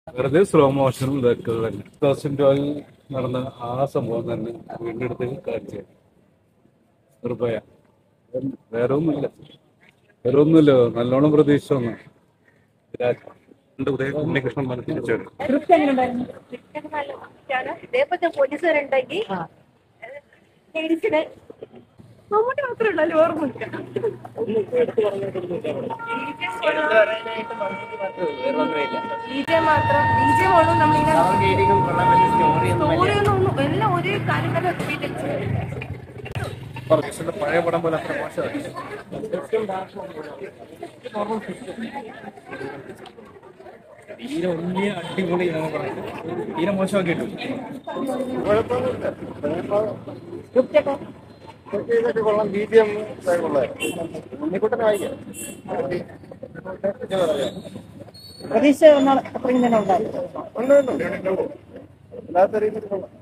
വെറുതെ സ്ലോ മോഷനും ഇതൊക്കെ തന്നെ ടൂ തൗസൻഡ് ട്വൽവ് നടന്ന ആ സംഭവം തന്നെ വീണ്ടും എടുത്ത് കാണിച്ചു നിർഭയ വേറെ ഒന്നുമില്ല വേറെ ഒന്നുമില്ല നല്ലോണം പ്രതീക്ഷ ഒന്നും ഉദയ ഉണ്ണികൃഷ്ണൻ പറഞ്ഞ് തിരിച്ചെടുക്കും സ്ക്രിപ്റ്റ് എങ്ങനെ ഉണ്ടായിരുന്നു ഇതൊക്കെ നല്ല കുട്ടിയാണ് ഇതേപോലത്തെ പോലീസുകാരുണ്ടെങ്കിൽ ലേഡീസിന് മമ്മൂട്ടി മാത്രമേ ഉള്ളൂ ഓർമ്മയില്ല ഡി ജെ മാത്രം ഡി ജെ ഉള്ളൂ നമ്മളിങ്ങനെ സ്റ്റോറിയൊന്നും ഒന്നും എല്ലാം ഒരേ കാര്യം തന്നെ റിപ്പീറ്റ് പഴയ പടം പോലെ അത്ര മോശമായി തീരെ വലിയ അടിപൊളി എന്നൊക്കെ പറയുന്നത് തീരെ മോശമാക്കിയിട്ടു സ്ക്രിപ്റ്റ് ഒക്കെ ഇതൊക്കെ കൊള്ളാം ബി ജി എം കൊള്ളാം ഉണ്ണിക്കുട്ടനെ വായിക്കാം പ്രതീക്ഷ ഒന്നാൾ അത്രയും തന്നെ ഉണ്ടായിരുന്നു ഉണ്ട് ഉണ്ട് അല്ലാത്ത രീതിയിൽ കൊള്ളാം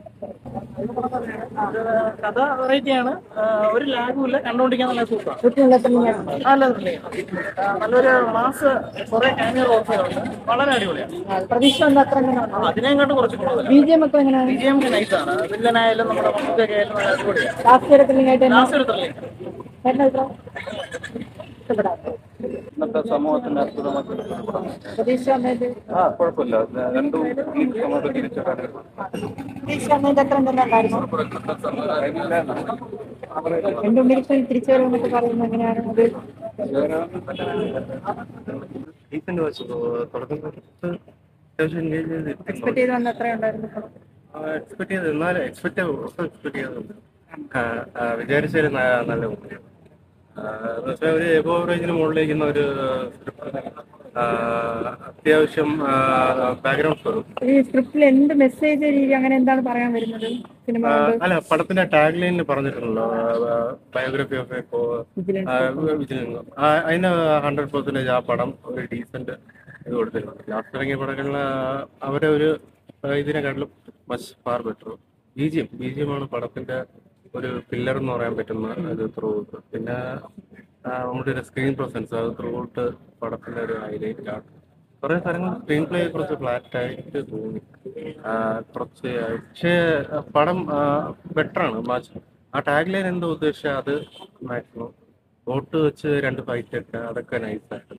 കഥ വെറൈറ്റി ആണ് ആ, ഒരു ലാഗും ഇല്ല കണ്ടുകൊണ്ടിരിക്കാൻ നല്ല സൂപ്പർ സ്ക്രിപ്റ്റിനുള്ള എത്ര നല്ല നല്ലൊരു മാസ് കുറെ ക്യാമിയ റോൾസുകളുണ്ട് വളരെ അടിപൊളിയാണ് പ്രതീക്ഷ ഒന്നും അത്ര തന്നെ ഉണ്ടായിരുന്നു അതിനെക്കാട്ടും കുറച്ച് കൂടുതലാണ് ബി ജി എം ഒക്കെ എങ്ങനെയാണ് വിജയം നൈസാണ് വില്ലനായാലും നമ്മുടെ മമ്മൂക്കൊക്കെ ആയാലും നല്ല അടിപൊളിയാണ് ലാസ്റ്റ് വരെ ത്രില്ലിംഗായിട്ട് തന്നെ ലാസ്റ്റ് ഒരു ത്രില്ലിംഗ് ചേട്ടൻ്റെ അഭിപ്രായം ഇഷ്ടപ്പെടാം ഇന്നത്തെ സമൂഹത്തിന്റെ അത്ഭുതമാക്കി പ്രതീക്ഷ അമ്മേന്റെ ആ കുഴപ്പമില്ല രണ്ടും ഈ സമൂഹത്തെ തിരിച്ചറിയാൻ പ്രതീക്ഷ അമ്മേന്റെ അത്ര തന്നെ ഉണ്ടായിരുന്നു രണ്ടു മിനിറ്റ് തിരിച്ചു വരുമെന്നൊക്കെ പറയുന്നത് എങ്ങനെയാണ് അത് ഡീസന്റ് വാച്ച് തുടക്കം തൊട്ട് അത്യാവശ്യം എൻഗേജ് ചെയ്ത് എക്സ്പെക്ട് ചെയ്ത് വന്ന അത്ര ഉണ്ടായിരുന്നു എക്സ്പെക്ട് ചെയ്ത് എന്നാലും എക്സ്പെക്ട് ഒട്ടും എക്സ്പെക്ട് ചെയ്യാതുണ്ട് വിചാരിച്ചൊരു ന- നല്ല മൂവിയാണ് എന്നുവെച്ചാൽ ഒരു എബോ ആവറേജിന് മുകളിലേക്കുന്ന ഒരു സ്ക്രിപ്റ്റ് അത്യാവശ്യം ബാക്ക്ഗ്രൗണ്ട് സ്കോറും ഈ സ്ക്രിപ്റ്റിൽ എന്ത് മെസ്സേജ് രീതി അങ്ങനെ എന്താണ് പറയാൻ വരുന്നത് സിനിമ കൊണ്ട് അല്ല പടത്തിന്റെ ടാഗ് ലൈനിൽ പറഞ്ഞിട്ടുണ്ടല്ലോ ബയോഗ്രഫി ഓഫ് ഇപ്പോ വിജിലൻസ് അതിന് ഹൺഡ്രഡ് പെർസെന്റേജ് ആ പടം ഒരു ഡീസന്റ് ഇത് കൊടുത്തിട്ടുണ്ട് ലാസ്റ്റ് ഇറങ്ങിയ പടങ്ങളിൽ അവരെ ഒരു ആ, ഇതിനെക്കാട്ടിലും much far better B G M B G M ആണ് പടത്തിന്റെ ഒരു പില്ലർ എന്ന് പറയാൻ പറ്റുന്ന ഒരു ത്രൂ പിന്നെ ആ, നമ്മുടെ ഒരു സ്ക്രീൻ പ്രസൻസ് അത് ത്രൂ ഔട്ട് പടത്തിന്റെ ഒരു ഹൈലൈറ്റ് ആണ് കുറെ സ്ഥലങ്ങൾ സ്ക്രീൻ പ്ലേ കുറച്ച് ഫ്ലാറ്റ് ആയിട്ട് തോന്നി ആ, കുറച്ച് പക്ഷേ ആ, പടം ബെറ്റർ ആണ് മാച്ച് ആ ടാഗ് ലൈൻ എന്തോ ഉദ്ദേശിച്ച അത് മാക്സിമം ബോട്ട് വെച്ച് രണ്ട് ഫൈറ്റ് ഒക്കെ അതൊക്കെ നൈസായിട്ട്